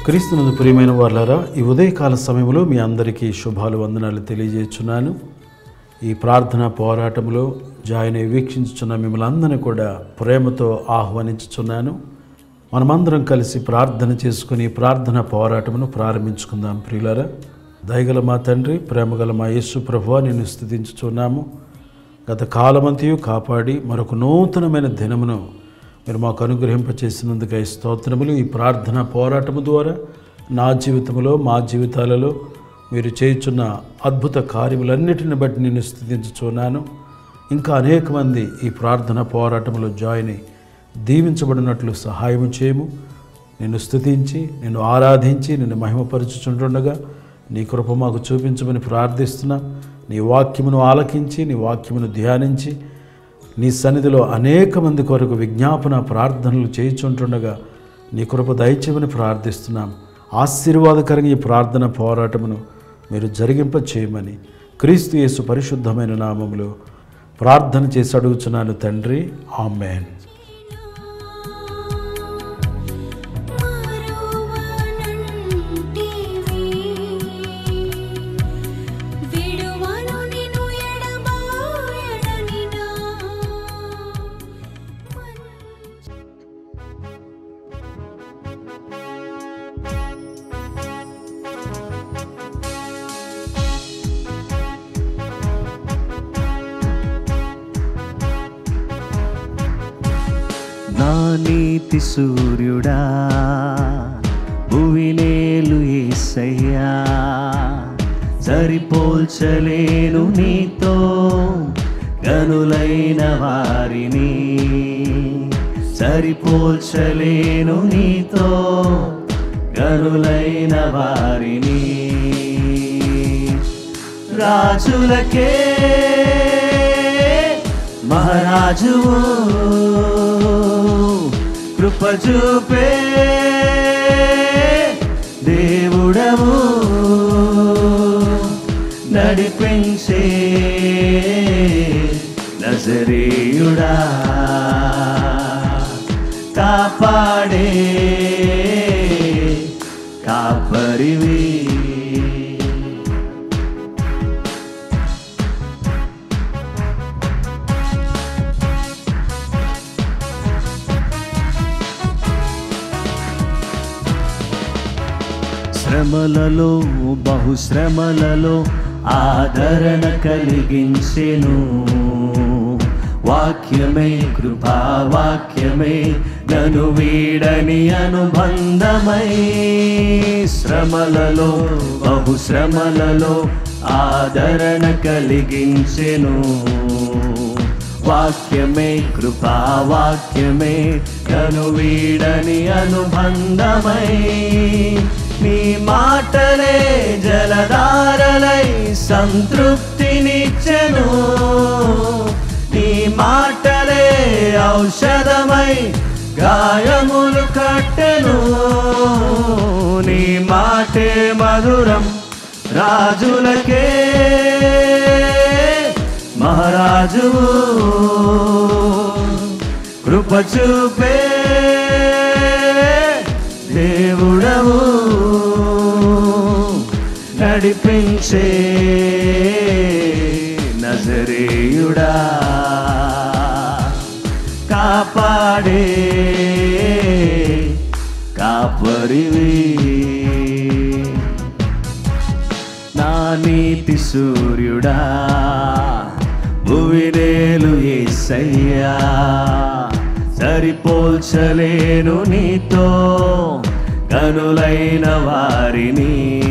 క్రీస్తునందు ప్రియమైన వాళ్ళారా ఈ ఉదయకాల సమయంలో మీ అందరికీ శుభాలు వందనాలు తెలియజేస్తున్నాను ఈ ప్రార్థన పోరాటంలో జాయిన్ అయి వీక్షించుచున్న మిమ్మల్ని అందరినీ కూడా ప్రేమతో ఆహ్వానించుచున్నాను మనమందరం కలిసి ప్రార్థన చేసుకుని ఈ ప్రార్థన పోరాటమును ప్రారంభించుకుందాం ప్రియులారా దయగల మా తండ్రి ప్రేమగల మా యేసు ప్రభువా నిన్ను స్థుతించుచున్నాము గత కాలమంతయు కాపాడి మరొక నూతనమైన దినమును మీరు మాకు అనుగ్రహింపచేసినందుకై స్తోత్రములు ఈ ప్రార్థన పోరాటము ద్వారా నా జీవితంలో మా జీవితాలలో మీరు చేయుచున్న అద్భుత కార్యములన్నిటిని బట్టి నేను స్థుతించుచున్నాను ఇంకా అనేక మంది ఈ ప్రార్థన పోరాటంలో జాయిన్ అయి దీవించబడినట్లు సహాయం చేయము నిన్ను స్తుతించి నిన్ను ఆరాధించి నిన్ను మహిమపరచుచుంటుండగా నీ కృప మాకు చూపించమని ప్రార్థిస్తున్నా నీ వాక్యమును ఆలకించి నీ వాక్యమును ధ్యానించి నీ సన్నిధిలో అనేక మంది కొరకు విజ్ఞాపన ప్రార్థనలు చేయుచుంటుండగా నీ కృప దయచేయమని ప్రార్థిస్తున్నాం ఆశీర్వాదకరంగా ఈ ప్రార్థన పోరాటమును మీరు జరిగింప చేయమని క్రీస్తు యేసు పరిశుద్ధమైన నామములో ప్రార్థన చేసి అడుగుచున్నాను తండ్రి ఆమెన్ మరువనంటివి విడువను నిన్ను ఎడబాయడని నా మంచి నా నీతి సూర్యుడా భువినేలు ఏసయ్యా సరిపోల్చలేను నీతో గనులైన వారిని సరిపోల్చలేను నీతో గనులైన వారిని రాజులకే మహారాజువు కృప చూపే దేవుడవు నడిపించే నజరీయుడా కాపాడే కాపరివి శ్రమలలో బహుశ్రమలలో ఆదరణ కలిగించెను వాక్యమే కృపా వాక్యమే నను వీడని అనుబంధమై శ్రమలలో బహుశ్రమలలో ఆదరణ కలిగించెను వాక్యమే కృపా వాక్యమే కను వీడని అనుబంధమై నీ మాటలే జలధారలై సంతృప్తినిచ్చెను నీ మాటలే ఔషధమై గాయములు కట్టెను నీ మాటే మధురం రాజులకే మహారాజు కృప చూపే దేవుడవు నడిపించే నజరేయుడా కాపాడే కాపరివి నా నీతి సూర్యుడా భువినేలు ఏసయ్యా సరిపోల్చలేను నీతో కనులైన వారిని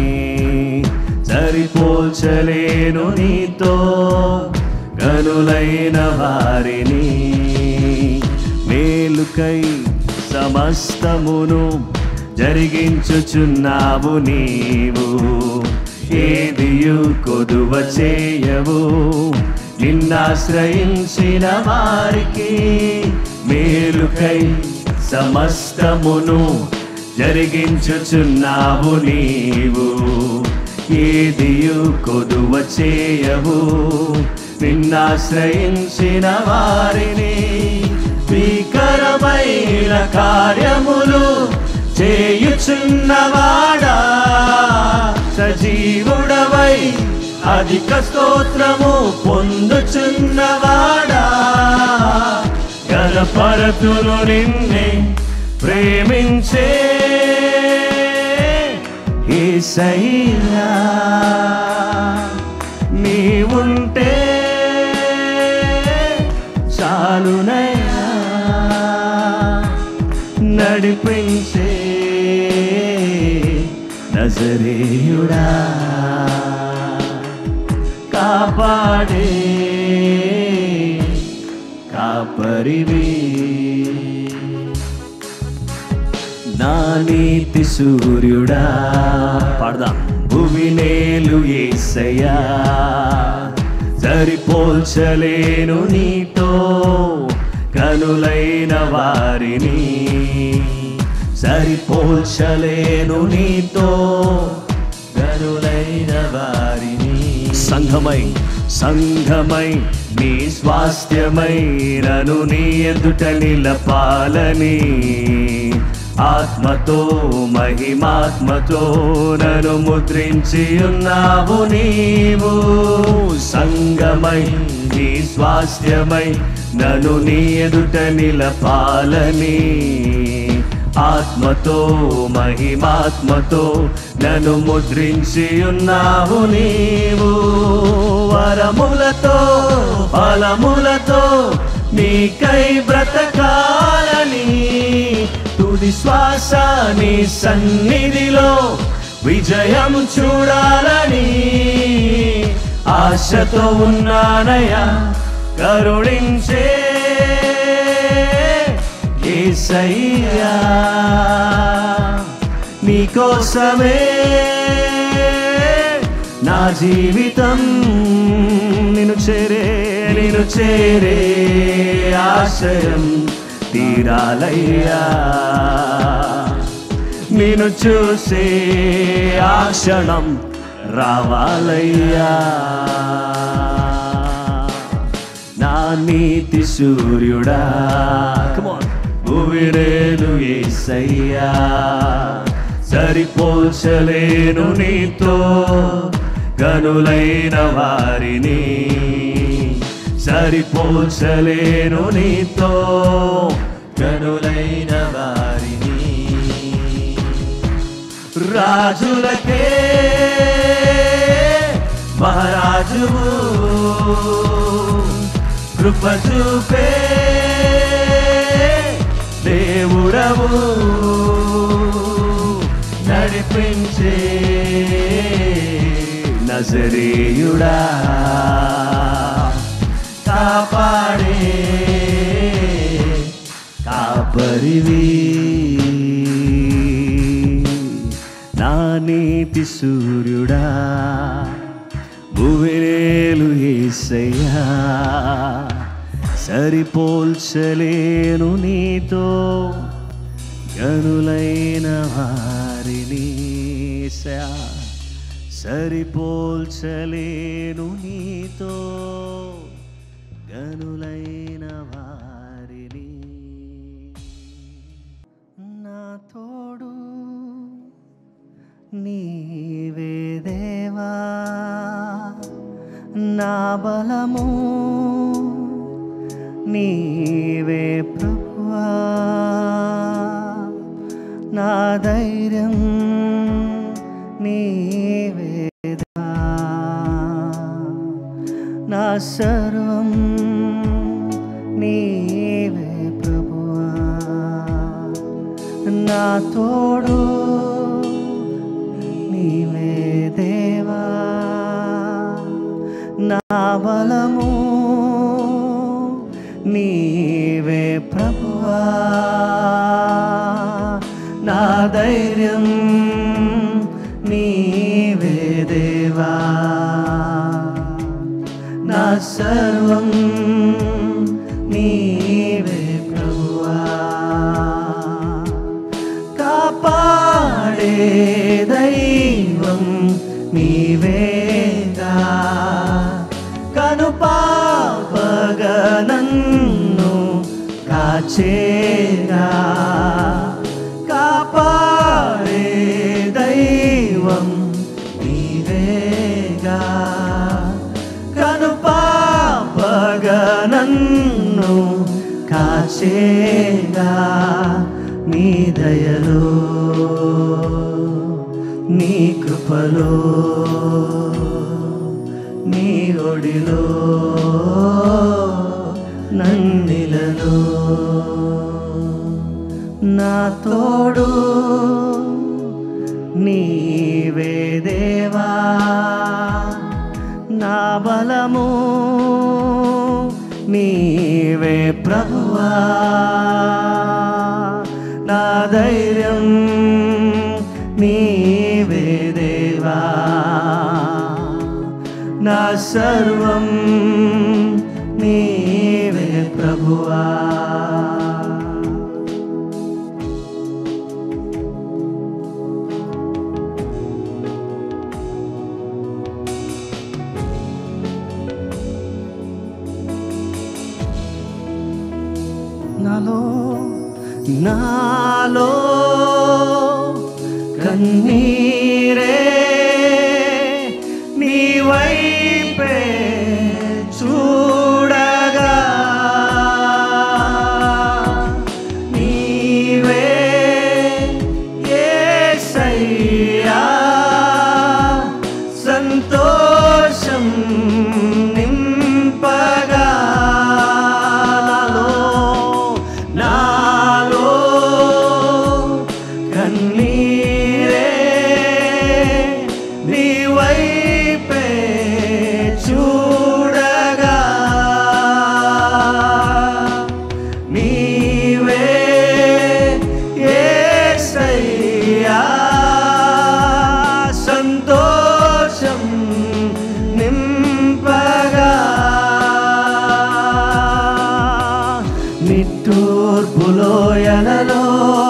సరిపోల్చలేను నీతో కనులైన వారిని మేలుకై సమస్తమును జరిగించుచున్నావు నీవు ఏదియు కొదువ చేయవు నిన్నాశ్రయించిన వారికి మేలుకై సమస్తమును జరిగించుచున్నావు నీవు ఏదియు కొదువ చేయవు నిన్నాశ్రయించిన వారిని భీకరమైన కార్యములు చేయుచున్నవాడా సజీవుడవై అధిక స్తోత్రము పొందుచున్నవాడా గణపరతులు నిన్నే ప్రేమించే ఏసయ్యా నీవుంటే చాలునయ్యా నడిపించే నజరేయుడా కాపాడే కాపరివి నా నీతి సూర్యుడా పాడదాం భూమి నేలు ఏసయ్యా సరిపోల్చలేను నీతో కనులైన వారిని సరిపోల్చలేను నీతో కనులైన వారిని సంఘమై సంఘమై నీ స్వాస్థ్యమై నను నీ ఎదుట నిలపాలని ఆత్మతో మహిమాత్మతో నన్ను ముద్రించి ఉన్నావు నీవు సంగమై నీ స్వాస్థ్యమై నన్ను నీ ఎదుట నిలపాలని ఆత్మతో మహిమాత్మతో నన్ను ముద్రించి ఉన్నావు నీవు వరములతో ఫలములతో నీకై బ్రతకాలని తుది శ్వాస నీ సన్నిధిలో విజయం చూడాలని ఆశతో ఉన్నానయ్యా కరుణించే ఏసయ్యా నీకోసమే నా జీవితం నిన్ను చేరే నిన్ను చేరే ఆశయం తీరాలయ్యా నిన్ను చూసే ఆ క్షణం రావాలయ్యా నా నీతి సూర్యుడా కమాన్ భూవిరేలు ఏసయ్యా సరిపోల్చలేను నీతో గనులైన వారిని సరిపోల్చలేను నీతో గనులైన వారిని రాజులకే మహారాజువు కృప చూపే దేవుడవు నడిపించే నజరేయుడా కాపాడే కాపరివి నా నీతి సూర్యుడా భువినేలు ఏసయ్యా సరిపోల్చలేను నీతో గనులైన వారిని ఏసయ్యా, సరిపోల్చలేను నీతో గనులైన వారిని నా తోడు నీవే దేవా నా బలము నీవే ప్రభువా నా ధైర్యం నీవే దేవా నా సర్వం నీవే ప్రభువా నా తోడు నీవే దేవా నా బలము నీవే ప్రభువా నా ధైర్యం నీవే దేవా నా సర్వం నీవే ప్రభువా కాపాడే దైవం నీవేగా కను పాపగా నన్ను కాచేగా కాపాడే కాచేగా నీ దయలో నీ కృపలో నీ ఒడిలో నన్నిలలో నా తోడు నీవే దేవా నా బలము నీవే ప్రభువా నా ధైర్యం నీవే దేవా నా సర్వం నీవే ప్రభువా నాలో నాలో కన్నీరే నీ వైపే చూడగా నీవే యేసయ్యా సంతోషం నింపగా నాలో నాలో కన్నీరే నీ వైపే చూడగా నీవే యేసయ్యా సంతోషం నింపగా నిట్టూర్పులోయలలో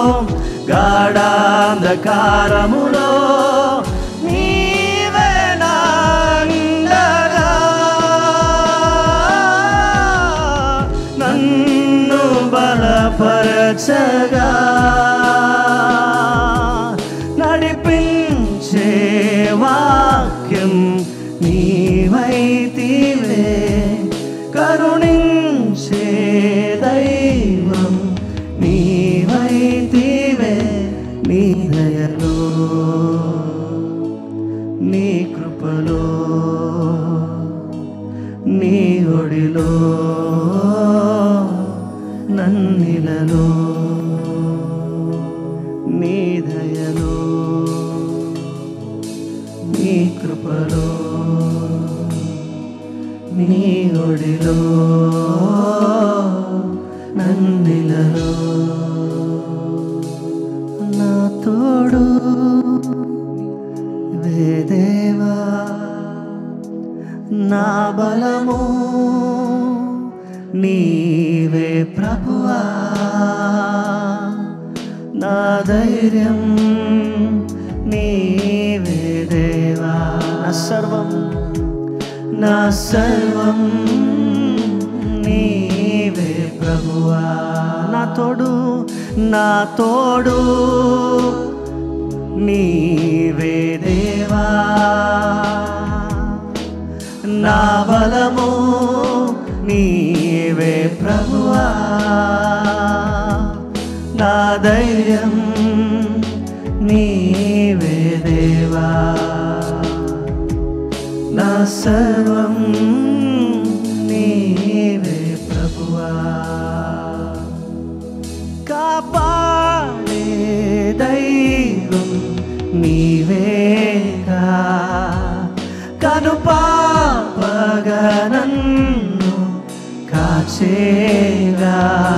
గాఢాంధకారములో నీవే నాండగా నన్ను బలపరచగా నడిపించే వాక్యం నీవైతివే కరుణించే దైవం నీవైతివే నీ దయలో నీ కృపలో నీ ఒడిలో నన్నిలలో నీ దయలో నీ కృపలో నీ ఒడిలో నన్నిలలో నా తోడు వేదేవా నా బలము నీవే ప్రభువా నా ధైర్యం నీవే దేవా నా సర్వం నా సర్వం నీవే ప్రభువా నా తోడు నా తోడు నీవే దేవా నా బలము నీవే ప్రభువా నా ధైర్యం నీవే దేవా నా సర్వం నీవే ప్రభువా కాపాడే దైవం నీవేగా కనుపాపగా నన్ను కాచేగా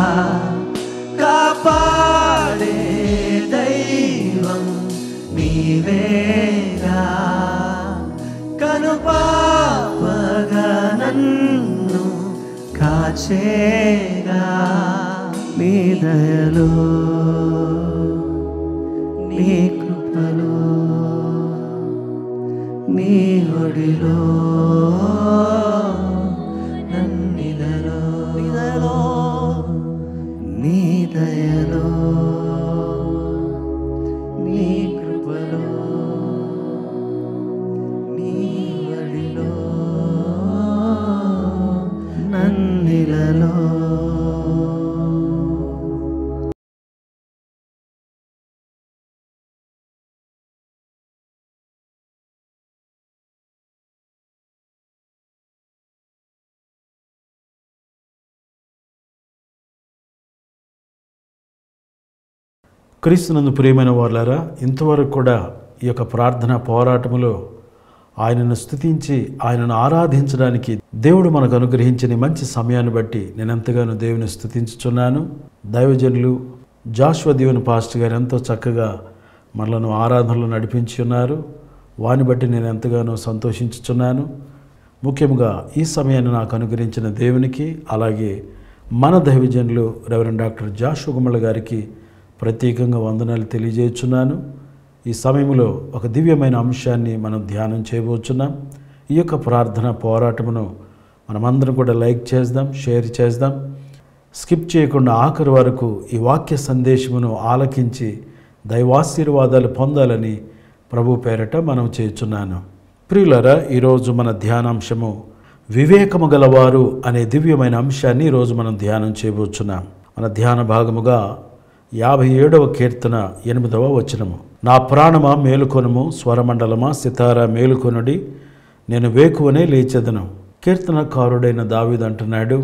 కాపాడే దైవం నీవేగా కనుపాపగా నన్ను కాచేగా నీ దయలో నీ కృపలో నీ ఒడిలో నన్నిలలో నిదలో నీ దయలో నీ కృపలో నీ ఒడిలో నన్నిలలో క్రీస్తునందు ప్రియమైన వాళ్ళారా ఇంతవరకు కూడా ఈ యొక్క ప్రార్థన పోరాటములో ఆయనను స్తుతించి ఆయనను ఆరాధించడానికి దేవుడు మనకు అనుగ్రహించిన ఈ మంచి సమయాన్ని బట్టి నేను ఎంతగానో దేవుని స్తుతించుచున్నాను దైవజనులు జాషువ దేవుని పాస్టర్ గారు ఎంతో చక్కగా మనలను ఆరాధనలో నడిపించి ఉన్నారు వాని బట్టి నేను ఎంతగానో సంతోషించుచున్నాను ముఖ్యంగా ఈ సమయాన్ని నాకు అనుగ్రహించిన దేవునికి అలాగే మన దైవజనులు రెవరెండ్ డాక్టర్ జాషు గుమ్మల గారికి ప్రత్యేకంగా వందనాలు తెలియజేస్తున్నాను ఈ సమయంలో ఒక దివ్యమైన అంశాన్ని మనం ధ్యానం చేయబోతున్నాం ఈ యొక్క ప్రార్థన పోరాటమును మనమందరం కూడా లైక్ చేద్దాం షేర్ చేద్దాం స్కిప్ చేయకుండా ఆఖరి వరకు ఈ వాక్య సందేశమును ఆలకించి దైవాశీర్వాదాలు పొందాలని ప్రభు పేరట మనం చేస్తున్నాను ప్రియులరా ఈరోజు మన ధ్యానాంశము వివేకము గలవారు అనే దివ్యమైన అంశాన్ని ఈరోజు మనం ధ్యానం చేయబోతున్నాం మన ధ్యాన భాగముగా యాభై ఏడవ కీర్తన ఎనిమిదవ వచనము నా ప్రాణమా మేలుకొనుము స్వరమండలమా సితారా మేలుకొనుడి నేను వేకువనే లేచెదను కీర్తనకారుడైన దావీదు అంటున్నాడు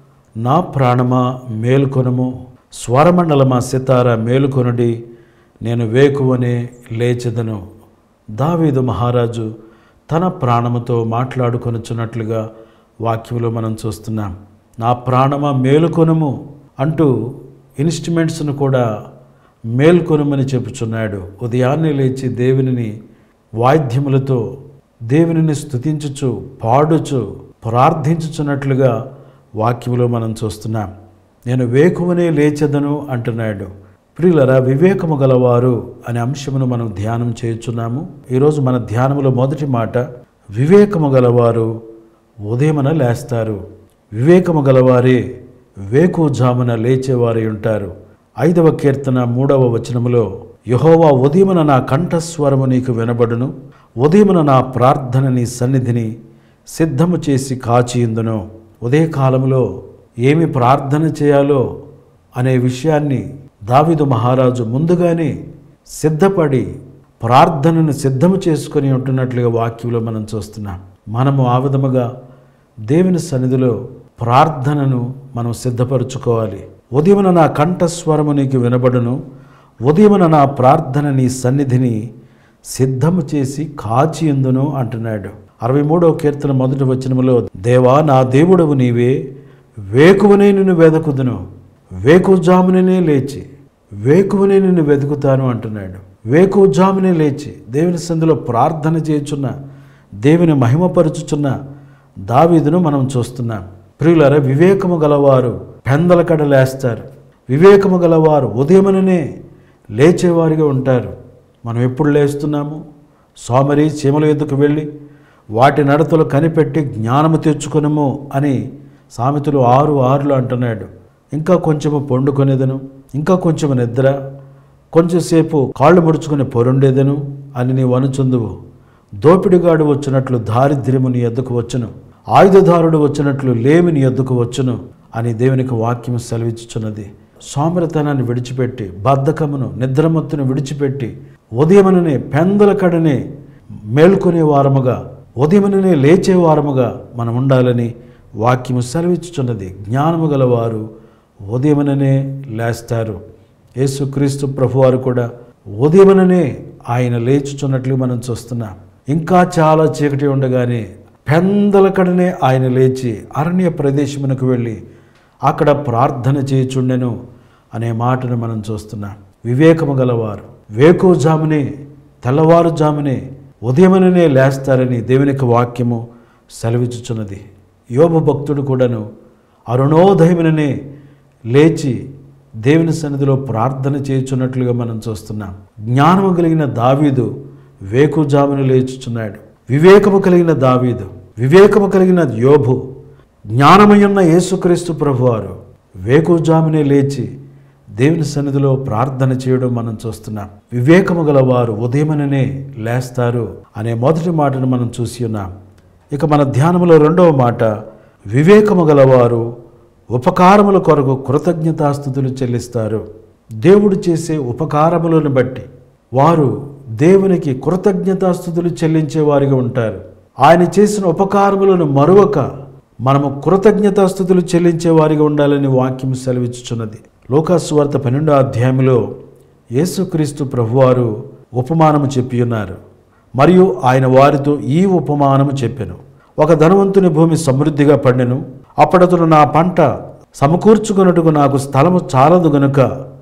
నా ప్రాణమా మేలుకొనుము స్వరమండలమా సితారా మేలుకొనుడి నేను వేకువనే లేచెదను దావీదు మహారాజు తన ప్రాణముతో మాట్లాడుకొనుచున్నట్లుగా వాక్యంలో మనం చూస్తున్నాం నా ప్రాణమా మేలుకొనుము అంటూ ఇన్స్ట్రుమెంట్స్ను కూడా మేల్కొనుమని చెప్పుచున్నాడు ఉదయాన్నే లేచి దేవునిని వాయిద్యములతో దేవునిని స్తుతించుచు పాడుచు ప్రార్థించుచున్నట్లుగా వాక్యములో మనం చూస్తున్నాం నేను వేకువనే లేచెదను అంటున్నాడు ప్రియులరా వివేకము గలవారు అనే అంశమును మనం ధ్యానం చేయుచున్నాము ఈరోజు మన ధ్యానములో మొదటి మాట వివేకము గలవారు ఉదయమున లేస్తారు వివేకము గలవారే వేకుజామున లేచేవారై ఉంటారు ఐదవ కీర్తన మూడవ వచనములో యహోవా ఉదయమున నా కంఠస్వరము నీకు వినబడును ఉదయమున నా ప్రార్థన నీ సన్నిధిని సిద్ధము చేసి కాచియుందును ఉదయకాలములో ఏమి ప్రార్థన చేయాలో అనే విషయాన్ని దావిదు మహారాజు ముందుగానే సిద్ధపడి ప్రార్థనను సిద్ధము చేసుకొని ఉంటున్నట్లుగా వాక్యంలో మనం చూస్తున్నాం మనము ఆ విధముగా దేవుని సన్నిధిలో ప్రార్థనను మనం సిద్ధపరచుకోవాలి ఉదయమున నా కంఠస్వరము నీకు వినబడును ఉదయమున నా ప్రార్థన నీ సన్నిధిని సిద్ధము చేసి కాచి ఎందును అంటున్నాడు అరవై మూడవ కీర్తన మొదటి వచనములో దేవా నా దేవుడవు నీవే వేకువనే నిన్ను వెదకుదును వేకుజామునే లేచి వేకువనే నిన్ను వెతుకుతాను అంటున్నాడు వేకుజామునే లేచి దేవుని సందులో ప్రార్థన చేయుచున్న దేవుని మహిమపరుచుచున్న దావీదును మనం చూస్తున్నాం ప్రియులర వివేకము గలవారు పెందల కడ లేస్తారు వివేకము గలవారు ఉదయముననే లేచేవారిగా ఉంటారు మనం ఎప్పుడు లేస్తున్నాము సోమరి చీమల ఎద్దుకు వెళ్ళి వాటి నడతలు కనిపెట్టి జ్ఞానము తెచ్చుకునము అని సామెతలు ఆరు ఆరులు అంటున్నాడు ఇంకా కొంచెము పండుకొనేదను ఇంకా కొంచెము నిద్ర కొంచెంసేపు కాళ్ళు ముడుచుకుని పొరుండేదను అని నీవు అనుచుందువు దోపిడిగాడు వచ్చినట్లు దారిద్ర్యము నీ ఎద్దుకు వచ్చును ఆయుధదారుడు వచ్చినట్లు లేమి నీ ఎద్దుకు వచ్చును అని దేవునికి వాక్యం సెలవిచ్చుచున్నది సోమరతనాన్ని విడిచిపెట్టి బద్ధకమును నిద్రమత్తును విడిచిపెట్టి ఉదయముననే పెందల కడనే మేల్కొనే వారముగా ఉదయముననే లేచే వారముగా మనం ఉండాలని వాక్యము సెలవిచ్చుచున్నది జ్ఞానము గలవారు ఉదయముననే లేస్తారు యేసుక్రీస్తు ప్రభువారు కూడా ఉదయముననే ఆయన లేచుచున్నట్లు మనం చూస్తున్నాం ఇంకా చాలా చీకటి ఉండగానే పెందల కడనే ఆయన లేచి అరణ్య ప్రదేశమునకు వెళ్ళి అక్కడ ప్రార్థన చేయుచుండెను అనే మాటను మనం చూస్తున్నాం వివేకము గలవారు వేకుజామునే తెల్లవారుజామునే ఉదయముననే లేస్తారని దేవునికి వాక్యము సెలవిచ్చుచున్నది యోబు భక్తుడు కూడాను అరుణోదయముననే లేచి దేవుని సన్నిధిలో ప్రార్థన చేయుచున్నట్లుగా మనం చూస్తున్నాం జ్ఞానము కలిగిన దావీదు వేకుజామును లేచుచున్నాడు వివేకము కలిగిన దావీదు వివేకము కలిగిన యోబు జ్ఞానమయున్న యేసుక్రీస్తు ప్రభువారు వేకుజామునే లేచి దేవుని సన్నిధిలో ప్రార్థన చేయడం మనం చూస్తున్నాం వివేకము గల వారు ఉదయమననే లేస్తారు అనే మొదటి మాటను మనం చూసి ఉన్నాం ఇక మన ధ్యానంలో రెండవ మాట వివేకము గలవారు ఉపకారముల కొరకు కృతజ్ఞతాస్థుతులు చెల్లిస్తారు దేవుడు చేసే ఉపకారములను బట్టి వారు దేవునికి కృతజ్ఞతాస్థుతులు చెల్లించే వారిగా ఉంటారు ఆయన చేసిన ఉపకారములను మరొక మనము కృతజ్ఞతాస్థుతులు చెల్లించే వారిగా ఉండాలని వాక్యం సెలవిచ్చుచున్నది లోకాసువార్త పన్నెండో అధ్యాయంలో యేసుక్రీస్తు ప్రభువారు ఉపమానము చెప్పి ఉన్నారు మరియు ఆయన వారితో ఈ ఉపమానము చెప్పెను ఒక ధనవంతుని భూమి సమృద్ధిగా పండెను అప్పుడతడు నా పంట సమకూర్చుకొనుటకు నాకు స్థలము చాలదు గనుక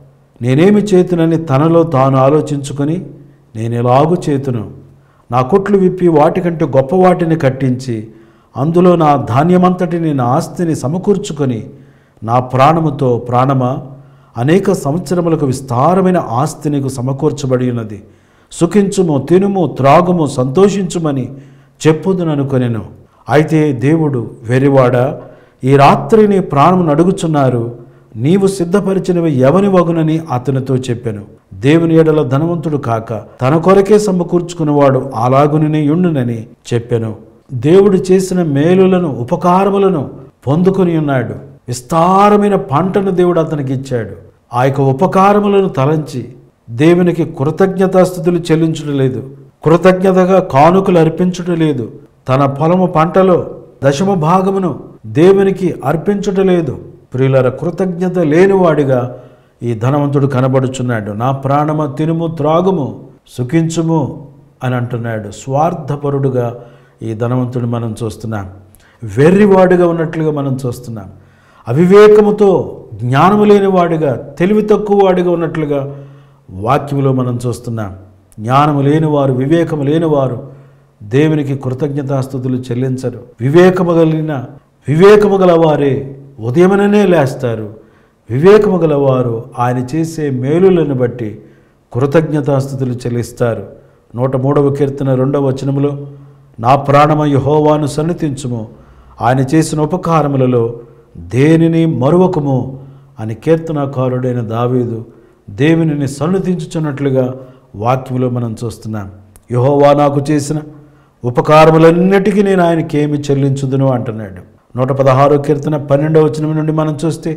నేనేమి చేతునని తనలో తాను ఆలోచించుకొని నేను ఎలాగు చేతును నా కొట్లు విప్పి వాటికంటే గొప్ప వాటిని కట్టించి అందులో నా ధాన్యమంతటిని నా ఆస్తిని సమకూర్చుకొని నా ప్రాణముతో ప్రాణమా అనేక సంవత్సరములకు విస్తారమైన ఆస్తి నీకు సమకూర్చబడి ఉన్నది సుఖించుము తినుము త్రాగుము సంతోషించుమని చెప్పుదుననుకొనెను అయితే దేవుడు వెరివాడా ఈ రాత్రి నీ ప్రాణమును అడుగుచున్నారు నీవు సిద్ధపరిచినవి ఎవని వగునని అతనితో చెప్పెను దేవుని ఎడల ధనవంతుడు కాక తన కొరకే సమకూర్చుకునేవాడు అలాగుననే యుండునని చెప్పెను దేవుడు చేసిన మేలులను ఉపకారములను పొందుకొని ఉన్నాడు విస్తారమైన పంటను దేవుడు అతనికి ఇచ్చాడు ఆ యొక్క ఉపకారములను తలంచి దేవునికి కృతజ్ఞతాస్థుతులు చెల్లించడం లేదు కృతజ్ఞతగా కానుకలు అర్పించడం లేదు తన పొలము పంటలో దశమ భాగమును దేవునికి అర్పించటం లేదు ప్రియులర కృతజ్ఞత లేనివాడిగా ఈ ధనవంతుడు కనబడుచున్నాడు నా ప్రాణమ తినుము త్రాగుము సుఖించుము అని అంటున్నాడు స్వార్థపరుడుగా ఈ ధనవంతుడు మనం చూస్తున్నాం వెర్రివాడుగా ఉన్నట్లుగా మనం చూస్తున్నాం అవివేకముతో జ్ఞానము లేనివాడిగా తెలివి తక్కువ వాడిగా ఉన్నట్లుగా వాక్యములో మనం చూస్తున్నాం జ్ఞానము లేనివారు వివేకము లేనివారు దేవునికి కృతజ్ఞతాస్థుతులు చెల్లించరు వివేకము కలిగిన వివేకము గలవారే ఉదయమననే లేస్తారు వివేకము గలవారు ఆయన చేసే మేలులను బట్టి కృతజ్ఞతాస్థుతులు చెల్లిస్తారు నూట మూడవ కీర్తన రెండవ వచనములో నా ప్రాణమ యహోవాను సన్నిధించుము ఆయన చేసిన ఉపకారములలో దేనిని మరువకము అని కీర్తనాకారుడైన దావీదు దేవునిని సన్నిధించుచున్నట్లుగా వాక్యములో మనం చూస్తున్నాం యహోవా నాకు చేసిన ఉపకారములన్నిటికీ నేను ఆయనకి ఏమి చెల్లించుదును అంటున్నాడు నూట పదహారో కీర్తన పన్నెండవ వచనం నుండి మనం చూస్తే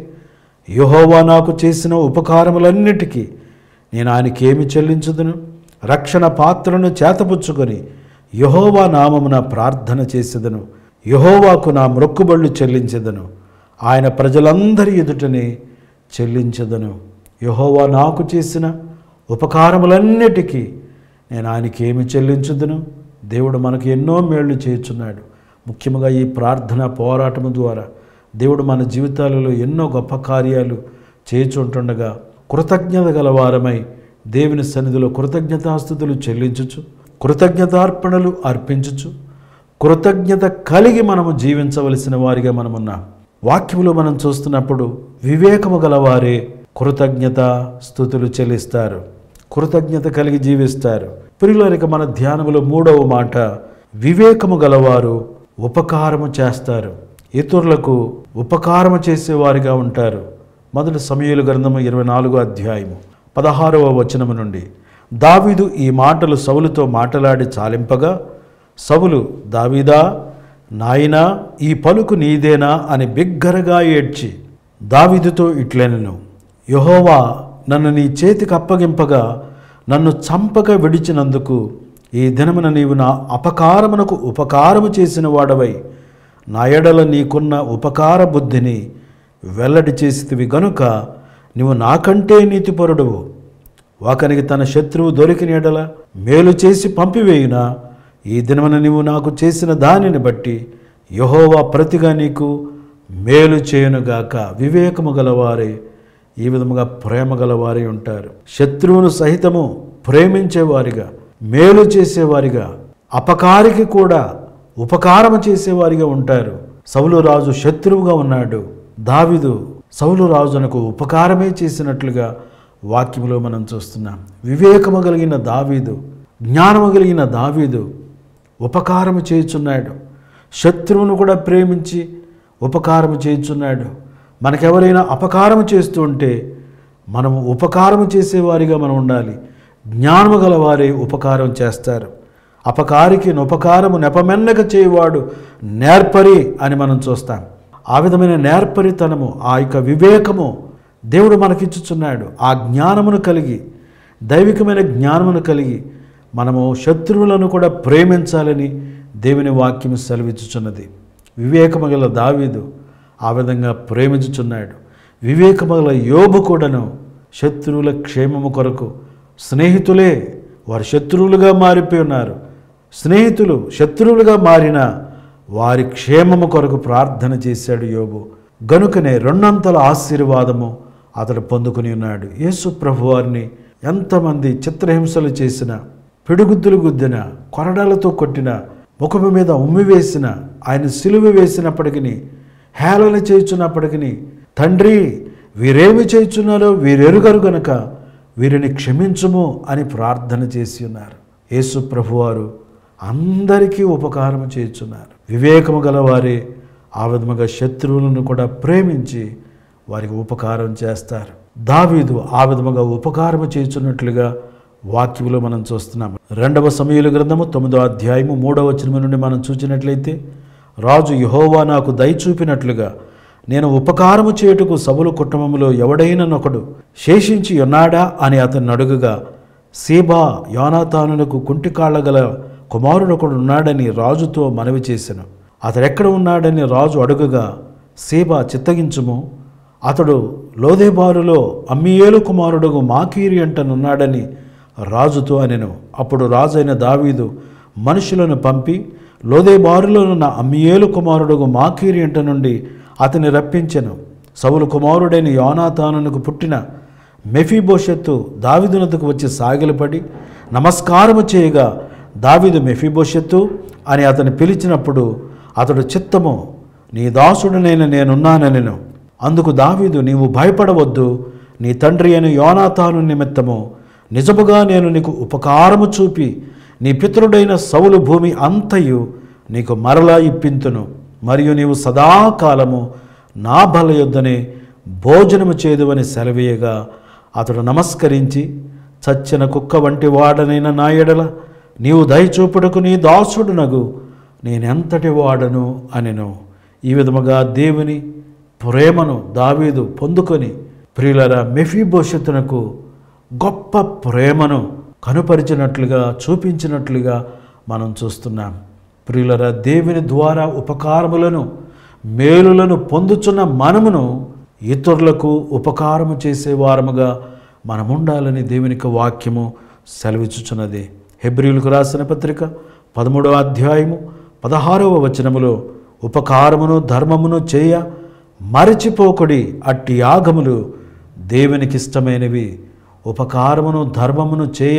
యహోవా నాకు చేసిన ఉపకారములన్నిటికీ నేను ఆయనకి ఏమి చెల్లించుదును రక్షణ పాత్రను చేతపుచ్చుకొని యహోవా నామమున ప్రార్థన చేసేదను యహోవాకు నా మ్రొక్కుబళ్ళు చెల్లించెదను ఆయన ప్రజలందరి ఎదుటనే చెల్లించదను యహోవా నాకు చేసిన ఉపకారములన్నిటికీ నేను ఆయనకి ఏమి చెల్లించుదును దేవుడు మనకు ఎన్నో మేళ్లు చేయుచున్నాడు ముఖ్యంగా ఈ ప్రార్థన పోరాటము ద్వారా దేవుడు మన జీవితాలలో ఎన్నో గొప్ప కార్యాలు చేయుచుంటుండగా కృతజ్ఞత గలవారమై దేవుని సన్నిధిలో కృతజ్ఞతాస్థుతులు చెల్లించుచు కృతజ్ఞతార్పణలు అర్పించుచు కృతజ్ఞత కలిగి మనము జీవించవలసిన వారిగా మనమున్నాం వాక్యములో మనం చూస్తున్నప్పుడు వివేకము గలవారే కృతజ్ఞత స్థుతులు చెల్లిస్తారు కృతజ్ఞత కలిగి జీవిస్తారు ప్రియులరిక మన ధ్యానములో మూడవ మాట వివేకము గలవారు ఉపకారము చేస్తారు ఇతరులకు ఉపకారము చేసేవారిగా ఉంటారు మొదటి సమయలు గ్రంథము ఇరవై నాలుగో అధ్యాయము పదహారవ వచనము నుండి దావీదు ఈ మాటలు సౌలుతో మాటలాడి చాలింపగా సవులు దావీదా నాయనా ఈ పలుకు నీదేనా అని బిగ్గరగా ఏడ్చి దావీదుతో ఇట్లనెను యహోవా నన్ను నీ చేతికి అప్పగింపగా నన్ను చంపక విడిచినందుకు ఈ దినమున నీవు నా అపకారమునకు ఉపకారము చేసిన వాడవై నా ఎడల నీకున్న ఉపకార బుద్ధిని వెల్లడి చేసితివి గనుక నీవు నాకంటే నీతిపరుడువు ఒకనికి తన శత్రువు దొరికిన ఎడల మేలు చేసి పంపివేయునా ఈ దినమున నీవు నాకు చేసిన దానిని బట్టి యహోవా ప్రతిగా నీకు మేలు చేయునుగాక వివేకము గలవారే ఈ విధముగా ప్రేమ గలవారే ఉంటారు శత్రువును సహితము ప్రేమించేవారిగా మేలు చేసేవారిగా అపకారికి కూడా ఉపకారము చేసేవారిగా ఉంటారు సౌలు రాజు శత్రువుగా ఉన్నాడు దావిదు సౌలు రాజునకు ఉపకారమే చేసినట్లుగా వాక్యములో మనం చూస్తున్నాం వివేకము కలిగిన దావీదు జ్ఞానము కలిగిన దావీదు ఉపకారము చేయుచున్నాడు శత్రువును కూడా ప్రేమించి ఉపకారము చేయుచున్నాడు మనకెవరైనా అపకారము చేస్తూ ఉంటే మనము ఉపకారము చేసేవారిగా మనం ఉండాలి జ్ఞానము గలవారే ఉపకారం చేస్తారు అపకారికి ఉపకారము నెపమెన్నక చేయువాడు నేర్పరి అని మనం చూస్తాం ఆ విధమైన నేర్పరితనము ఆ యొక్క వివేకము దేవుడు మనకిచ్చుచున్నాడు ఆ జ్ఞానమును కలిగి దైవికమైన జ్ఞానమును కలిగి మనము శత్రువులను కూడా ప్రేమించాలని దేవుని వాక్యము సెలవిచ్చుచున్నది వివేకము గల దావీదు ఆ విధంగా ప్రేమించుచున్నాడు వివేకము గల యోబు కూడాను శత్రువుల క్షేమము కొరకు స్నేహితులే వారు శత్రువులుగా మారిపోయి ఉన్నారు స్నేహితులు శత్రువులుగా మారిన వారి క్షేమము కొరకు ప్రార్థన చేశాడు యోబు గనుకనే రెండంతల ఆశీర్వాదము అతడు పొందుకుని ఉన్నాడు యేసు ప్రభు వారిని ఎంతమంది చిత్రహింసలు చేసిన పిడుగుద్దులు గుద్దిన కొరడాలతో కొట్టిన ముఖము మీద ఉమ్మి వేసిన ఆయన సిలువ వేసినప్పటికీ హేళన చేయుచున్నప్పటికీ తండ్రి వీరేమి చేయుచున్నారో వీరెరుగరు గనుక వీరిని క్షమించుము అని ప్రార్థన చేసి ఉన్నారు యేసు ప్రభువారు అందరికీ ఉపకారం చేయుచున్నారు వివేకము గలవారే ఆ విధముగా శత్రువులను కూడా ప్రేమించి వారికి ఉపకారం చేస్తారు దావీదు ఆ విధముగా ఉపకారము చేయుచున్నట్లుగా వాక్యములో మనం చూస్తున్నాం రెండవ సమయలు గ్రంథము తొమ్మిదో అధ్యాయము మూడవ వచనము నుండి మనం చూచినట్లయితే రాజు యహోవా నాకు దయ చూపినట్లుగా నేను ఉపకారము చేయుటకు సభలు కుటుంబంలో ఎవడైననొకడు శేషించి ఉన్నాడా అని అతన్ని అడుగుగా సీబా యోనాతానులకు కుంటికాళ్ళ గల కుమారుడొకడు ఉన్నాడని రాజుతో మనవి చేసెను అతడెక్కడ ఉన్నాడని రాజు అడుగగా సీబా చిత్తగించుము అతడు లోదేబారులో అమ్మియేలు కుమారుడుగు మాకీరి అంటనున్నాడని రాజుతో అనెను అప్పుడు రాజైన దావీదు మనుషులను పంపి లోదేబారులో ఉన్న అమ్మియేలు కుమారుడుగు మాకీరి అంట నుండి అతని రప్పించెను సౌలు కుమారుడైన యోనాతానునకు పుట్టిన మెఫీబోషెత్తు దావిదునతకు వచ్చి సాగిలపడి నమస్కారము చేయగా దావిదు మెఫీబోషెత్తు అని అతని పిలిచినప్పుడు అతడు చిత్తము నీ దాసుడునైన నేనున్నానెను అందుకు దావీదు నీవు భయపడవద్దు నీ తండ్రి అయిన యోనాతాను నిమిత్తము నిజముగా నేను నీకు ఉపకారము చూపి నీ పితరుడైన సౌలు భూమి అంతయు నీకు మరలా ఇప్పింతును మరియు నీవు సదాకాలము నా బల యొద్దనే భోజనము చేదువని సెలవీయగా అతడు నమస్కరించి చచ్చిన కుక్క వంటి వాడనైన నా ఎడల నీవు దయచూపుటకు నీ దాసుడునగు నేనెంతటి వాడను అనెను ఈ విధముగా దేవుని ప్రేమను దావీదు పొందుకొని ప్రియులర మెఫీభవిష్యత్తునకు గొప్ప ప్రేమను కనుపరిచినట్లుగా చూపించినట్లుగా మనం చూస్తున్నాం ప్రియులర దేవుని ద్వారా ఉపకారములను మేలులను పొందుచున్న మనమును ఇతరులకు ఉపకారము చేసే వారముగా మనం ఉండాలని దేవునికి వాక్యము సెలవిచ్చుచున్నది హెబ్రియులకు రాసిన పత్రిక పదమూడవ అధ్యాయము పదహారవ వచనములో ఉపకారమును ధర్మమును చేయ మరచిపోకుడి అట్టి యాగములు దేవునికి ఇష్టమైనవి ఉపకారమును ధర్మమును చేయ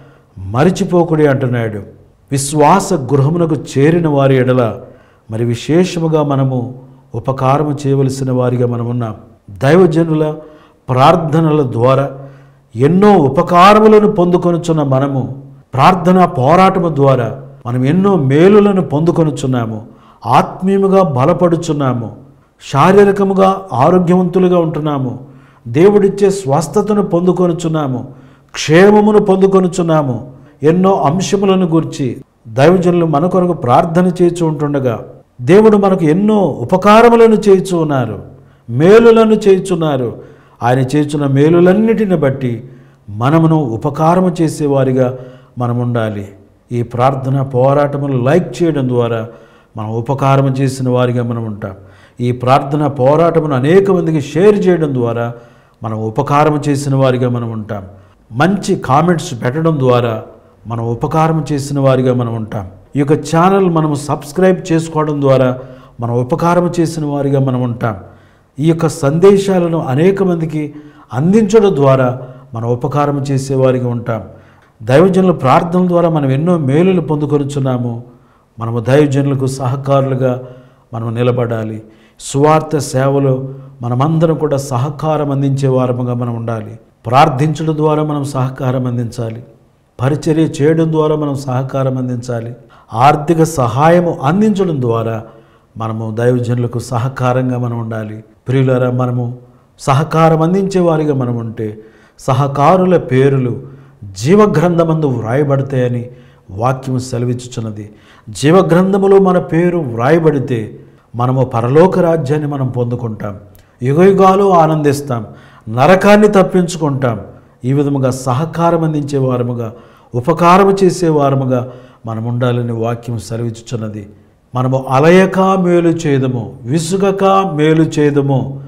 మరిచిపోకుడి అంటున్నాడు విశ్వాస గృహమునకు చేరిన వారి ఎడల మరి విశేషముగా మనము ఉపకారము చేయవలసిన వారిగా మనం ఉన్నాం దైవజనుల ప్రార్థనల ద్వారా ఎన్నో ఉపకారములను పొందుకొనుచున్న మనము ప్రార్థనా పోరాటము ద్వారా మనం ఎన్నో మేలులను పొందుకొనుచున్నాము ఆత్మీయముగా బలపడుచున్నాము శారీరకముగా ఆరోగ్యవంతులుగా ఉంటున్నాము దేవుడిచ్చే స్వస్థతను పొందుకొనుచున్నాము క్షేమమును పొందుకొనుచున్నాము ఎన్నో అంశములను గురించి దైవజనులు మన కొరకు ప్రార్థన చేయించు ఉంటుండగా దేవుడు మనకు ఎన్నో ఉపకారములను చేయించు ఉన్నారు మేలులను చేయుచున్నారు ఆయన చేయుచున్న మేలులన్నిటిని బట్టి మనమును ఉపకారము చేసేవారిగా మనం ఉండాలి ఈ ప్రార్థన పోరాటములు లైక్ చేయడం ద్వారా మనం ఉపకారం చేసిన వారిగా మనం ఉంటాం ఈ ప్రార్థన పోరాటమును అనేక మందికి షేర్ చేయడం ద్వారా మనం ఉపకారం చేసిన వారిగా మనం ఉంటాం మంచి కామెంట్స్ పెట్టడం ద్వారా మనం ఉపకారం చేసిన వారిగా మనం ఉంటాం ఈ యొక్క ఛానల్ మనము సబ్స్క్రైబ్ చేసుకోవడం ద్వారా మనం ఉపకారం చేసిన వారిగా మనం ఉంటాం ఈ యొక్క సందేశాలను అనేక మందికి అందించడం ద్వారా మనం ఉపకారం చేసేవారిగా ఉంటాం దైవజనుల ప్రార్థన ద్వారా మనం ఎన్నో మేలులు పొందుకొనుచున్నాము మనము దైవజనులకు సహకారులుగా మనం నిలబడాలి సువార్త సేవలో మనమందరం కూడా సహకారం అందించే వారముగా మనం ఉండాలి ప్రార్థించడం ద్వారా మనం సహకారం అందించాలి పరిచర్య చేయడం ద్వారా మనం సహకారం అందించాలి ఆర్థిక సహాయము అందించడం ద్వారా మనము దైవజనులకు సహకారంగా మనం ఉండాలి ప్రియులరా మనము సహకారం అందించే వారిగా మనం ఉంటే సహకారుల పేరులు జీవగ్రంథమందు వ్రాయబడతాయని వాక్యం సెలవిచ్చుచున్నది జీవగ్రంథములో మన పేరు వ్రాయబడితే మనము పరలోక రాజ్యాన్ని మనం పొందుకుంటాం యుగయుగాలు ఆనందిస్తాం నరకాన్ని తప్పించుకుంటాం ఈ విధముగా సహకారం అందించే వారముగా ఉపకారం చేసే వారముగా మనం ఉండాలని వాక్యం సెలవిచ్చుచున్నది మనము అలయక మేలు చేయదము విసుగక మేలు చేయదము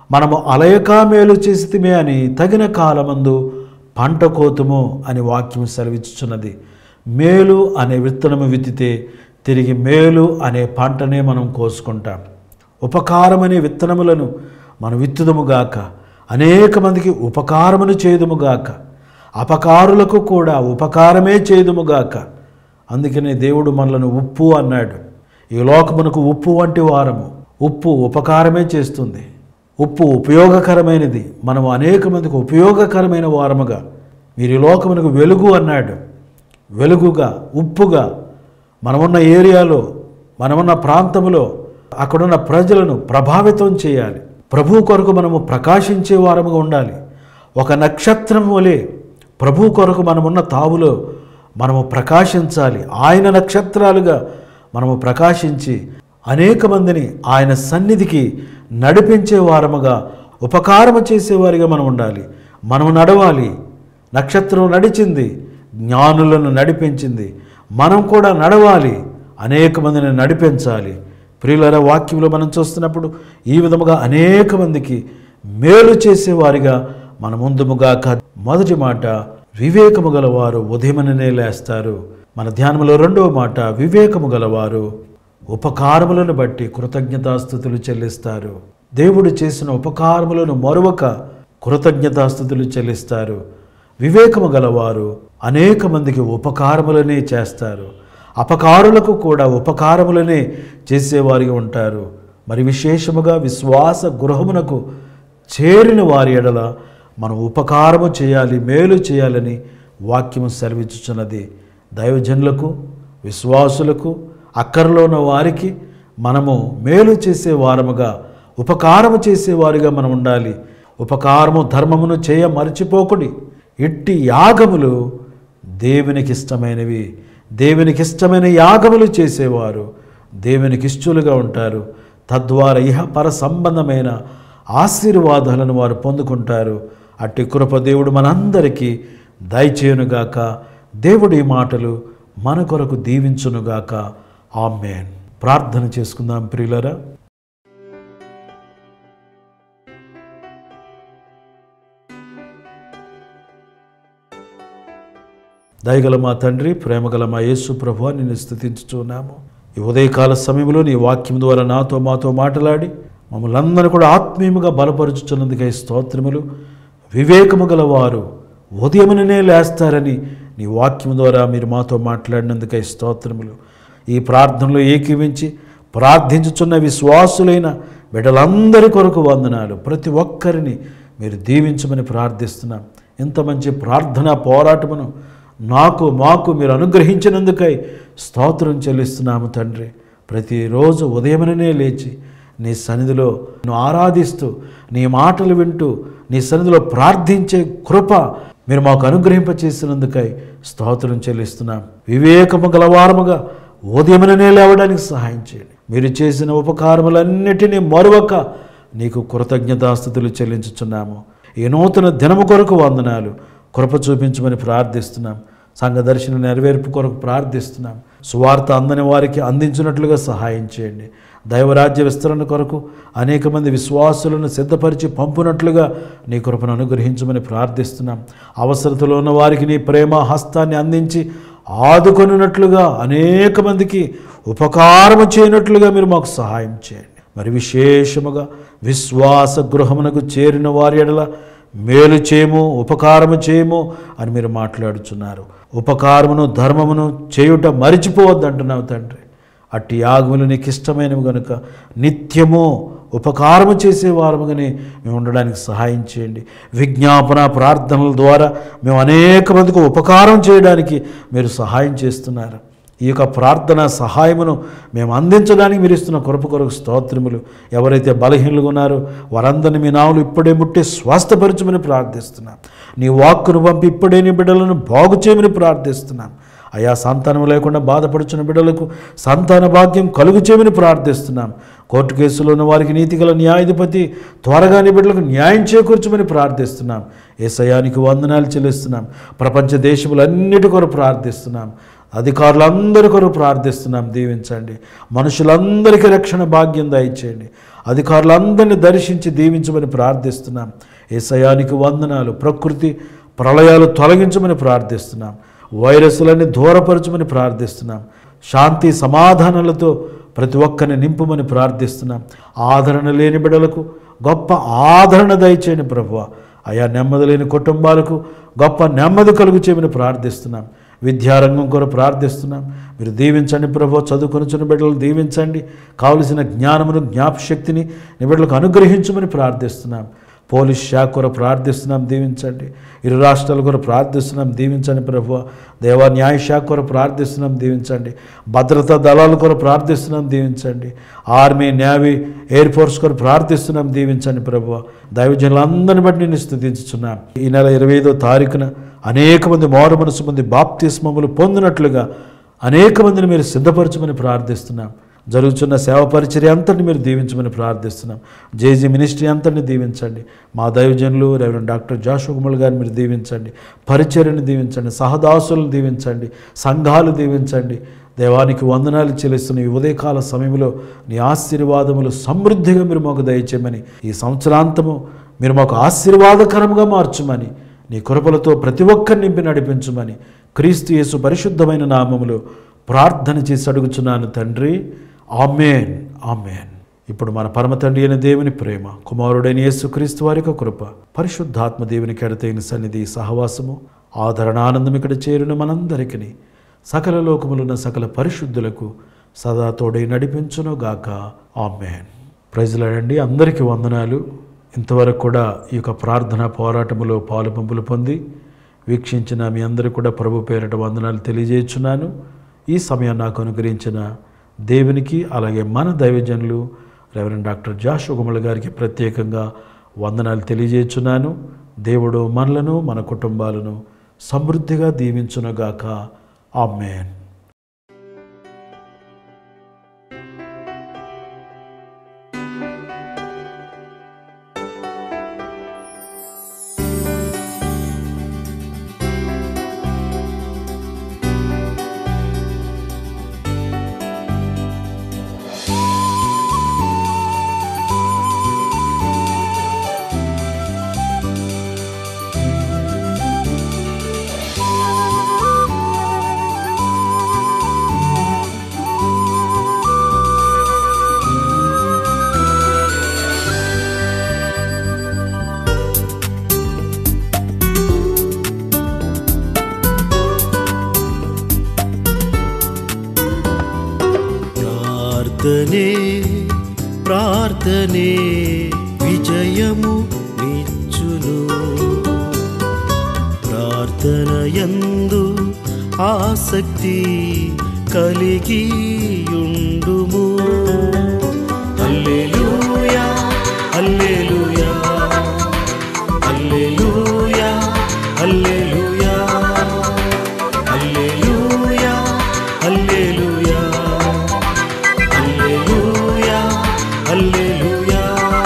మనము అలయక మేలు చేసితిమే అని తగిన కాలమందు పంట కోతుము అని వాక్యం సెలవిచ్చుచున్నది మేలు అనే విత్తనము విత్తితే తిరిగి మేలు అనే పంటనే మనం కోసుకుంటాం ఉపకారమనే విత్తనములను మనం విత్తుదముగాక అనేక మందికి ఉపకారమును చేదుముగాక అపకారులకు కూడా ఉపకారమే చేదుముగాక అందుకనే దేవుడు మనలను ఉప్పు అన్నాడు ఈ లోకమునకు ఉప్పు వంటి వారము ఉప్పు ఉపకారమే చేస్తుంది ఉప్పు ఉపయోగకరమైనది మనం అనేక మందికి ఉపయోగకరమైన వారముగా మీరు ఈ లోకమునకు వెలుగు అన్నాడు వెలుగుగా ఉప్పుగా మనమున్న ఏరియాలో మనమున్న ప్రాంతంలో అక్కడున్న ప్రజలను ప్రభావితం చేయాలి ప్రభు కొరకు మనము ప్రకాశించే వారముగా ఉండాలి ఒక నక్షత్రం వలె ప్రభు కొరకు మనమున్న తావులో మనము ప్రకాశించాలి ఆయన నక్షత్రాలుగా మనము ప్రకాశించి అనేక మందిని ఆయన సన్నిధికి నడిపించే వారముగా ఉపకారము చేసేవారిగా మనం ఉండాలి మనము నడవాలి నక్షత్రం నడిచింది జ్ఞానులను నడిపించింది మనం కూడా నడవాలి అనేక మందిని నడిపించాలి ప్రియులర వాక్యంలో మనం చూస్తున్నప్పుడు ఈ విధముగా అనేక మందికి మేలు చేసేవారిగా మన ముందుముగాక మొదటి మాట వివేకము గలవారు ఉదయమననే లేస్తారు మన ధ్యానంలో రెండవ మాట వివేకము గలవారు ఉపకారములను బట్టి కృతజ్ఞతాస్థుతులు చెల్లిస్తారు దేవుడు చేసిన ఉపకారములను మరొక కృతజ్ఞతాస్థుతులు చెల్లిస్తారు వివేకము గలవారు అనేక మందికి ఉపకారములనే చేస్తారు అపకారులకు కూడా ఉపకారములనే చేసేవారిగా ఉంటారు మరి విశేషముగా విశ్వాస గృహమునకు చేరిన వారి ఎడల మనం ఉపకారము చేయాలి మేలు చేయాలని వాక్యము సెలవిచ్చుచున్నది దైవజనులకు విశ్వాసులకు అక్కరలో ఉన్న వారికి మనము మేలు చేసే వారముగా ఉపకారము చేసేవారిగా మనం ఉండాలి ఉపకారము ధర్మమును చేయ మర్చిపోకుడి ఇట్టి యాగములు దేవునికి ఇష్టమైనవి దేవునికి ఇష్టమైన యాగములు చేసేవారు దేవునికి ఇష్టలుగా ఉంటారు తద్వారా ఇహ పర సంబంధమైన ఆశీర్వాదాలను వారు పొందుకుంటారు అట్టి కృప దేవుడు మనందరికీ దయచేయునుగాక దేవుడి మాటలు మన కొరకు దీవించునుగాక ఆమెన్ ప్రార్థన చేసుకుందాం ప్రియులరా దయగల మా తండ్రి ప్రేమగల మా యేసు ప్రభు నిన్ను స్థుతించుచున్నాము ఈ ఉదయకాల సమయంలో నీ వాక్యం ద్వారా నాతో మాతో మాట్లాడి మమ్మల్ని అందరూ కూడా ఆత్మీయముగా బలపరుచుచున్నందుకై స్తోత్రములు వివేకము గల వారు ఉదయముననే లేస్తారని నీ వాక్యం ద్వారా మీరు మాతో మాట్లాడినందుకై స్తోత్రములు ఈ ప్రార్థనలో ఏకీవించి ప్రార్థించుచున్న విశ్వాసులైన బిడ్డలందరి కొరకు వందనాలు ప్రతి ఒక్కరిని మీరు దీవించమని ప్రార్థిస్తున్నాం ఇంత మంచి ప్రార్థన పోరాటమును నాకు మాకు మీరు అనుగ్రహించినందుకై స్తోత్రం చెల్లిస్తున్నాము తండ్రి ప్రతిరోజు ఉదయమననే లేచి నీ సన్నిధిలో నువ్వు ఆరాధిస్తూ నీ మాటలు వింటూ నీ సన్నిధిలో ప్రార్థించే కృప మీరు మాకు అనుగ్రహింపచేసినందుకై స్తోత్రం చెల్లిస్తున్నాం వివేకము గలవారముగా ఉదయమననే లేవడానికి సహాయం చేయండి మీరు చేసిన ఉపకారములన్నిటినీ మరొక నీకు కృతజ్ఞతాస్థుతులు చెల్లించుచున్నాము ఈ నూతన దినము కొరకు వందనాలు కృప చూపించమని ప్రార్థిస్తున్నాం సంఘ దర్శన నెరవేర్పు కొరకు ప్రార్థిస్తున్నాం సువార్త అందని వారికి అందించినట్లుగా సహాయం చేయండి దైవరాజ్య విస్తరణ కొరకు అనేక మంది విశ్వాసులను సిద్ధపరిచి పంపునట్లుగా నీ కృపను అనుగ్రహించమని ప్రార్థిస్తున్నాం అవసరతలో ఉన్న వారికి నీ ప్రేమ హస్తాన్ని అందించి ఆదుకొనున్నట్లుగా అనేక మందికి ఉపకారము చేయనట్లుగా మీరు మాకు సహాయం చేయండి మరి విశేషముగా విశ్వాస గృహమునకు చేరిన వారి ఎడల మేలు చేయము ఉపకారము చేయము అని మీరు మాట్లాడుచున్నారు ఉపకారమును ధర్మమును చేయుట మరిచిపోవద్దంటున్నావు తండ్రి అట్టి యాగములు నీకు ఇష్టమైనవి కనుక నిత్యము ఉపకారము చేసే వారముగానే మేము ఉండడానికి సహాయం చేయండి విజ్ఞాపన ప్రార్థనల ద్వారా మేము అనేక మందికి ఉపకారం చేయడానికి మీరు సహాయం చేస్తున్నారు ఈ యొక్క ప్రార్థన సహాయమును మేము అందించడానికి మీరు ఇస్తున్న కృప కొరకు స్తోత్రములు ఎవరైతే బలహీనులుగా ఉన్నారో వారందరినీ మీ నావులు ఇప్పుడే ముట్టి స్వస్థపరచమని ప్రార్థిస్తున్నాం నీ వాక్కును పంపి ఇప్పుడే నీ బిడ్డలను బాగు చేయమని ప్రార్థిస్తున్నాం అయా సంతానం లేకుండా బాధపడుచున్న బిడ్డలకు సంతాన భాగ్యం కలుగు చేయమని ప్రార్థిస్తున్నాం కోర్టు కేసులో ఉన్న వారికి నీతిగల న్యాయాధిపతి త్వరగా నీ బిడ్డలకు న్యాయం చేకూర్చమని ప్రార్థిస్తున్నాం ఏసయానికి వందనాలు చెల్లిస్తున్నాం ప్రపంచ దేశములన్నిటి కొరకు ప్రార్థిస్తున్నాం అధికారులందరి కొరకు ప్రార్థిస్తున్నాం దీవించండి మనుషులందరికీ రక్షణ భాగ్యం దయచేయండి అధికారులందరినీ దర్శించి దీవించమని ప్రార్థిస్తున్నాం ఏసయానికి వందనాలు ప్రకృతి ప్రళయాలు తొలగించమని ప్రార్థిస్తున్నాం వైరస్లన్నీ దూరపరచమని ప్రార్థిస్తున్నాం శాంతి సమాధానాలతో ప్రతి ఒక్కరిని నింపుమని ప్రార్థిస్తున్నాం ఆదరణ లేని బిడలకు గొప్ప ఆదరణ దయచేయని ప్రభువ అయా నెమ్మది లేని కుటుంబాలకు గొప్ప నెమ్మది కలుగు చేయమని ప్రార్థిస్తున్నాం విద్యారంగం కొరకు ప్రార్థిస్తున్నాం మీరు దీవించండి ప్రభు చదువుకొని బిడ్డలు దీవించండి కావలసిన జ్ఞానమును జ్ఞాపశక్తిని నీ బిడ్డలకు అనుగ్రహించమని ప్రార్థిస్తున్నాం పోలీస్ శాఖ కొరకు ప్రార్థిస్తున్నాం దీవించండి ఇరు రాష్ట్రాల కొరకు ప్రార్థిస్తున్నాం దీవించండి ప్రభు దేవా న్యాయ శాఖ కొరకు ప్రార్థిస్తున్నాం దీవించండి భద్రతా దళాల కొరకు ప్రార్థిస్తున్నాం దీవించండి ఆర్మీ నేవీ ఎయిర్ ఫోర్స్ కొరకు ప్రార్థిస్తున్నాం దీవించండి ప్రభు దైవజనులందరిని బట్టి నేను స్థుతించుచున్నాం ఈ నెల ఇరవై ఐదో తారీఖున అనేక మంది మారు మనసు మంది బాప్తిస్మములు పొందినట్లుగా అనేక మందిని మీరు సిద్ధపరచమని ప్రార్థిస్తున్నాం జరుగుతున్న సేవ పరిచర్య అంతటిని మీరు దీవించమని ప్రార్థిస్తున్నాం జేజీ మినిస్ట్రీ అంతటిని దీవించండి మా దైవజనులు రెవరెండ్ డాక్టర్ జాషుకుమల్ గారిని మీరు దీవించండి పరిచర్యను దీవించండి సహదాసులను దీవించండి సంఘాలు దీవించండి దేవానికి వందనాలు చెల్లిస్తున్న ఈ ఉదయకాల సమయంలో నీ ఆశీర్వాదములు సమృద్ధిగా మీరు మాకు దయచేయమని ఈ సంవత్సరాంతము మీరు మాకు ఆశీర్వాదకరంగా మార్చమని నీ కృపలతో ప్రతి ఒక్కరిని నింపి నడిపించమని క్రీస్తు యేసు పరిశుద్ధమైన నామములో ప్రార్థన చేసి అడుగుచున్నాను తండ్రి ఆమెన్ ఆమెన్ ఇప్పుడు మన పరమ తండ్రి అయిన దేవుని ప్రేమ కుమారుడైన యేసుక్రీస్తు వారి యొక్క కృప పరిశుద్ధాత్మ దేవుని కెడతైన సన్నిధి సహవాసము ఆదరణ ఆనందం ఇక్కడ చేరిన మనందరికీ సకల లోకములున్న సకల పరిశుద్ధులకు సదా తోడై నడిపించును గాక ఆమెన్ ప్రజలండి అందరికీ వందనాలు ఇంతవరకు కూడా ఈ యొక్క ప్రార్థన పోరాటములో పాలు పంపులు పొంది వీక్షించిన మీ అందరూ కూడా ప్రభు పేరిట వందనాలు తెలియజేస్తున్నాను ఈ సమయం నాకు అనుగ్రహించిన దేవునికి అలాగే మన దైవజనులు రెవరెండ్ డాక్టర్ జాష్ ఉగమల గారికి ప్రత్యేకంగా వందనాలు తెలియజేస్తున్నాను దేవుడు మనలను మన కుటుంబాలను సమృద్ధిగా దీవించునుగాక ఆమెన్ ప్రార్థనే ప్రార్థనే విజయము నిచ్చును ప్రార్థన యందు ఆసక్తి కలిగియుండుము హల్లెలూయా హల్లెలూయా హల్లెలూయా హల్లెలూయా హల్లెలూయా హల్లెలూయా హల్లెలూయా హల్లెలూయా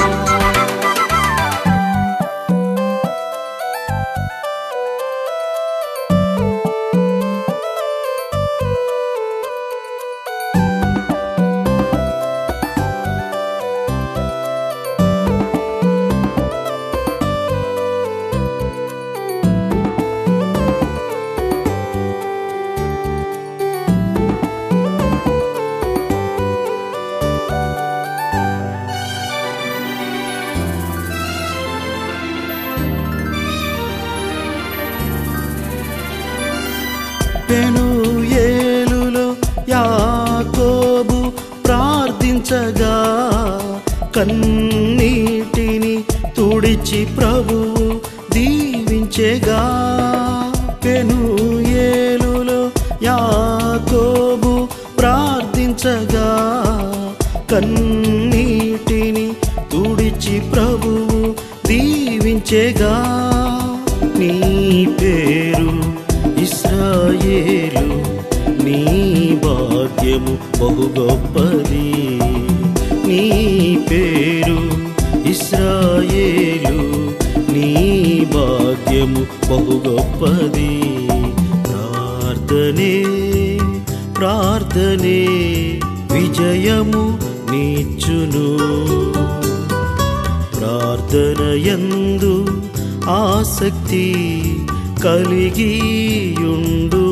పెనుయేలులో యాకోబు ప్రార్థించగా కన్నీటిని తుడిచి ప్రభువు దీవించెగా పెనుయేలులో యాకోబు ప్రార్థించగా కన్నీటిని తుడిచి ప్రభువు దీవించెగా నీ పేరు ఇస్రాయేలు నీ భాగ్యము బహు గొప్పది నీ పేరు ఇస్రాయేలు నీ భాగ్యము బహు గొప్పది ప్రార్థనే ప్రార్థనే విజయము నీచును ప్రార్థనయందు ఆసక్తి కలిగియుండు